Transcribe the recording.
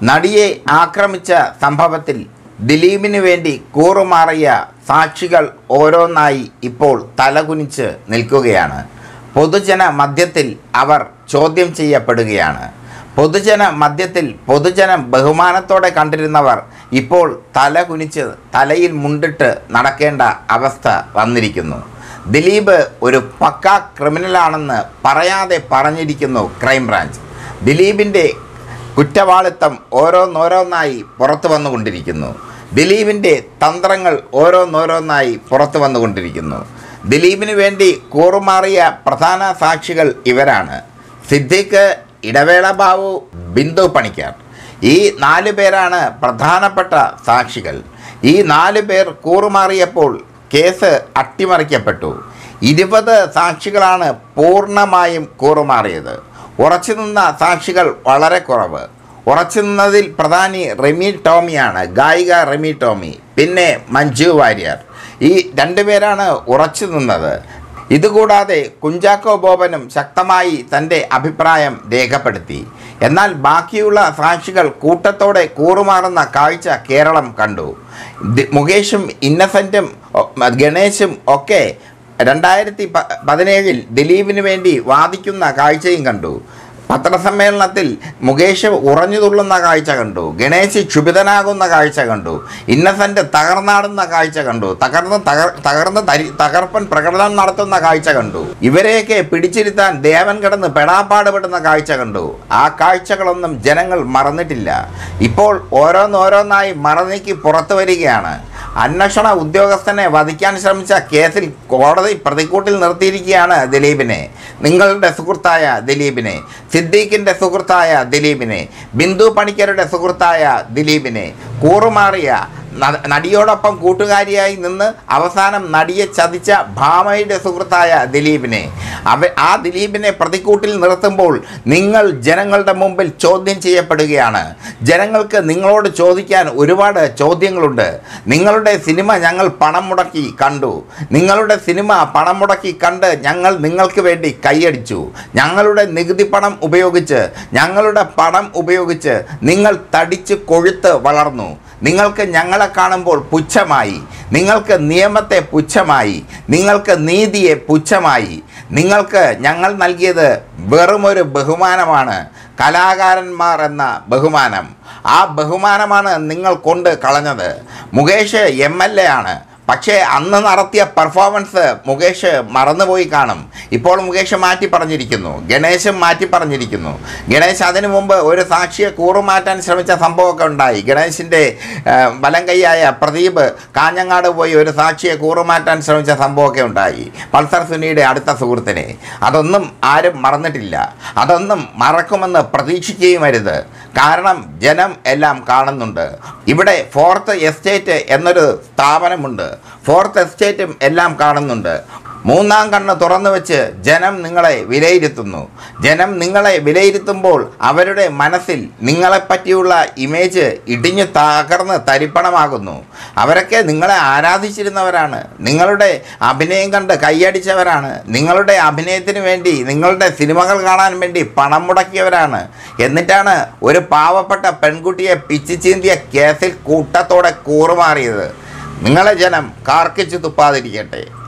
നടിയെ ആക്രമിച്ച സംഭവത്തിൽ ദിലീപിന് വേണ്ടി കൂറുമാറിയ സാക്ഷികൾ ഓരോന്നായി ഇപ്പോൾ തലകുനിച്ച് നിൽക്കുകയാണ് പൊതുജന മധ്യത്തിൽ അവർ ചോദ്യം ചെയ്യപ്പെടുകയാണ് പൊതുജന മധ്യത്തിൽ പൊതുജനം ബഹുമാനത്തോടെ കണ്ടിരുന്നവർ ഇപ്പോൾ തല കുനിച്ച് തലയിൽ മുണ്ടിട്ട് നടക്കേണ്ട അവസ്ഥ വന്നിരിക്കുന്നു ദിലീപ് ഒരു പക്ക ക്രിമിനലാണെന്ന് പറയാതെ പറഞ്ഞിരിക്കുന്നു ക്രൈംബ്രാഞ്ച് ദിലീപിൻ്റെ കുറ്റവാളിത്തം ഓരോന്നോരോന്നായി പുറത്തു വന്നുകൊണ്ടിരിക്കുന്നു ദിലീപിൻ്റെ തന്ത്രങ്ങൾ ഓരോന്നോരോന്നായി പുറത്തു വന്നുകൊണ്ടിരിക്കുന്നു ദിലീപിന് വേണ്ടി കൂറുമാറിയ പ്രധാന സാക്ഷികൾ ഇവരാണ് സിദ്ദിഖ് ഇടവേള ബാബു ബിന്ദു പണിക്കർ ഈ നാല് പേരാണ് പ്രധാനപ്പെട്ട സാക്ഷികൾ ഈ നാല് പേർ കൂറുമാറിയപ്പോൾ കേസ് അട്ടിമറിക്കപ്പെട്ടു ഇരുപത് സാക്ഷികളാണ് പൂർണ്ണമായും കൂറുമാറിയത് ഉറച്ചു നിന്ന സാക്ഷികൾ വളരെ കുറവ് ഉറച്ചു നിന്നതിൽ പ്രധാനി റെമി ടോമിയാണ് ഗായിക റെമി ടോമി പിന്നെ മഞ്ജു വാര്യർ ഈ രണ്ടുപേരാണ് ഉറച്ചു നിന്നത് ഇതുകൂടാതെ കുഞ്ചാക്കോ ബോബനും ശക്തമായി തൻ്റെ അഭിപ്രായം രേഖപ്പെടുത്തി എന്നാൽ ബാക്കിയുള്ള സാക്ഷികൾ കൂട്ടത്തോടെ കൂറുമാറുന്ന കാഴ്ച കേരളം കണ്ടു ദി- മുകേഷും ഇന്നസെൻറ്റും ഒ- ഗണേശും ഒക്കെ രണ്ടായിരത്തി പ പതിനേഴിൽ ദിലീപിന് വേണ്ടി വാദിക്കുന്ന കാഴ്ചയും കണ്ടു പത്രസമ്മേളനത്തിൽ മുകേഷ് ഉറഞ്ഞു തുള്ളുന്ന കാഴ്ച കണ്ടു ഗണേശ് ക്ഷുഭിതനാകുന്ന കാഴ്ച കണ്ടു ഇന്നസെൻ്റ് തകർന്നാടുന്ന കാഴ്ച കണ്ടു തകർന്ന് തകർ തകർന്ന് തരി തകർപ്പൻ പ്രകടനം നടത്തുന്ന കാഴ്ച കണ്ടു ഇവരെയൊക്കെ പിടിച്ചിരുത്താൻ ദേവൻ കിടന്ന് പെടാപ്പാടുപെടുന്ന കാഴ്ച കണ്ടു ആ കാഴ്ചകളൊന്നും ജനങ്ങൾ മറന്നിട്ടില്ല ഇപ്പോൾ ഓരോന്നോരോന്നായി മറന്നീക്കി പുറത്തു വരികയാണ് അന്വേഷണ ഉദ്യോഗസ്ഥനെ വധിക്കാൻ ശ്രമിച്ച കേസിൽ കോടതി പ്രതിക്കൂട്ടിൽ നിർത്തിയിരിക്കുകയാണ് ദിലീപിനെ നിങ്ങളുടെ സുഹൃത്തായ ദിലീപിനെ സിദ്ദീഖിൻ്റെ സുഹൃത്തായ ദിലീപിനെ ബിന്ദു പണിക്കരുടെ സുഹൃത്തായ ദിലീപിനെ കൂറുമാറിയ ന- നടിയോടൊപ്പം കൂട്ടുകാരിയായി നിന്ന് അവസാനം നടിയെ ചതിച്ച ഭാമയുടെ സുഹൃത്തായ ദിലീപിനെ അവ ആ ദിലീപിനെ പ്രതിക്കൂട്ടിൽ നിർത്തുമ്പോൾ നിങ്ങൾ ജനങ്ങളുടെ മുമ്പിൽ ചോദ്യം ചെയ്യപ്പെടുകയാണ് ജനങ്ങൾക്ക് നിങ്ങളോട് ചോദിക്കാൻ ഒരുപാട് ചോദ്യങ്ങളുണ്ട് നിങ്ങളുടെ സിനിമ ഞങ്ങൾ പണം മുടക്കി കണ്ടു നിങ്ങളുടെ സിനിമ പണം മുടക്കി കണ്ട് ഞങ്ങൾ നിങ്ങൾക്ക് വേണ്ടി കൈയടിച്ചു ഞങ്ങളുടെ നികുതി പണം ഉപയോഗിച്ച് ഞങ്ങളുടെ പണം ഉപയോഗിച്ച് നിങ്ങൾ തടിച്ച് കൊഴുത്ത് വളർന്നു നിങ്ങൾക്ക് ഞങ്ങളെ കാണുമ്പോൾ പുച്ഛമായി നിങ്ങൾക്ക് നിയമത്തെ പുച്ഛമായി നിങ്ങൾക്ക് നീതിയെ പുച്ഛമായി നിങ്ങൾക്ക് ഞങ്ങൾ നൽകിയത് വെറുമൊരു ബഹുമാനമാണ് കലാകാരന്മാർ എന്ന ബഹുമാനം ആ ബഹുമാനമാണ് നിങ്ങൾ കൊണ്ട് കളഞ്ഞത് മുകേഷ് എം എൽ എ ആണ് പക്ഷേ അന്ന് നടത്തിയ പെർഫോമൻസ് മുകേഷ് മറന്നുപോയി കാണും ഇപ്പോൾ മുകേഷ് മാറ്റി പറഞ്ഞിരിക്കുന്നു ഗണേശും മാറ്റി പറഞ്ഞിരിക്കുന്നു ഗണേശ് അതിനു മുമ്പ് ഒരു സാക്ഷിയെ കൂറുമാറ്റാൻ ശ്രമിച്ച സംഭവമൊക്കെ ഉണ്ടായി ഗണേശിൻ്റെ വലം കൈയായ പ്രദീപ് കാഞ്ഞങ്ങാട് പോയി ഒരു സാക്ഷിയെ കൂറുമാറ്റാൻ ശ്രമിച്ച സംഭവമൊക്കെ ഉണ്ടായി പൾസർ സുനിയുടെ അടുത്ത സുഹൃത്തിനെ അതൊന്നും ആരും മറന്നിട്ടില്ല അതൊന്നും മറക്കുമെന്ന് പ്രതീക്ഷിക്കുകയും അരുത് കാരണം ജനം എല്ലാം കാണുന്നുണ്ട് ഇവിടെ ഫോർത്ത് എസ്റ്റേറ്റ് എന്നൊരു സ്ഥാപനമുണ്ട് ഫോർത്ത് എസ്റ്റേറ്റും എല്ലാം കാണുന്നുണ്ട് മൂന്നാം കണ്ണ് തുറന്നു വെച്ച് ജനം നിങ്ങളെ വിലയിരുത്തുന്നു ജനം നിങ്ങളെ വിലയിരുത്തുമ്പോൾ അവരുടെ മനസ്സിൽ നിങ്ങളെപ്പറ്റിയുള്ള ഇമേജ് ഇടിഞ്ഞു തകർന്ന് തരിപ്പണമാകുന്നു അവരൊക്കെ നിങ്ങളെ ആരാധിച്ചിരുന്നവരാണ് നിങ്ങളുടെ അഭിനയം കണ്ട് കൈയടിച്ചവരാണ് നിങ്ങളുടെ അഭിനയത്തിന് വേണ്ടി നിങ്ങളുടെ സിനിമകൾ കാണാൻ വേണ്ടി പണം മുടക്കിയവരാണ് എന്നിട്ടാണ് ഒരു പാവപ്പെട്ട പെൺകുട്ടിയെ പിച്ചു ചീന്തിയ കേസിൽ കൂട്ടത്തോടെ കൂറുമാറിയത് നിങ്ങളെ ജനം കാർക്കിച്ചു തുപ്പാതിരിക്കട്ടെ